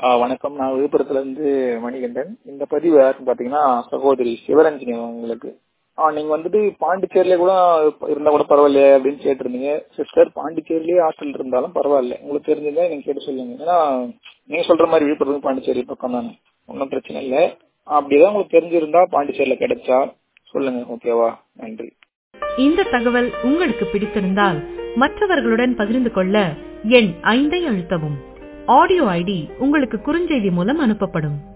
ஆ, வணக்கம் நான் விழுப்புரத்துல இருந்து மணிகண்டன் இந்த பதிவு யாருன்னு பாத்தீங்கன்னா சகோதரி சிவரஞ்சனி உங்களுக்கு ஆ, நீங்க வந்துட்டு பாண்டிச்சேரியில கூட இருந்தா கூட பரவாயில்லையே அப்படின்னு கேட்டிருந்தீங்க சிஸ்டர் பாண்டிச்சேரியிலேயே ஹாஸ்டல் இருந்தாலும் பரவாயில்ல உங்களுக்கு தெரிஞ்சதா நீங்க கேட்டு சொல்லுங்க ஏன்னா நீங்க சொல்ற மாதிரி விழுப்புரம் பாண்டிச்சேரி பக்கம் தானே ஒன்றும் பிரச்சனை இல்லை அப்படிதான் உங்களுக்கு தெரிஞ்சிருந்தா பாண்டிச்சேரியில கிடைச்சா சொல்லுங்க ஓகேவா நன்றி இந்த தகவல் உங்களுக்கு பிடித்திருந்தால் மற்றவர்களுடன் பகிர்ந்து கொள்ள எண் ஐந்தை அழுத்தவும் ஆடியோ ஐடி உங்களுக்கு குறுஞ்செய்தி மூலம் அனுப்பப்படும்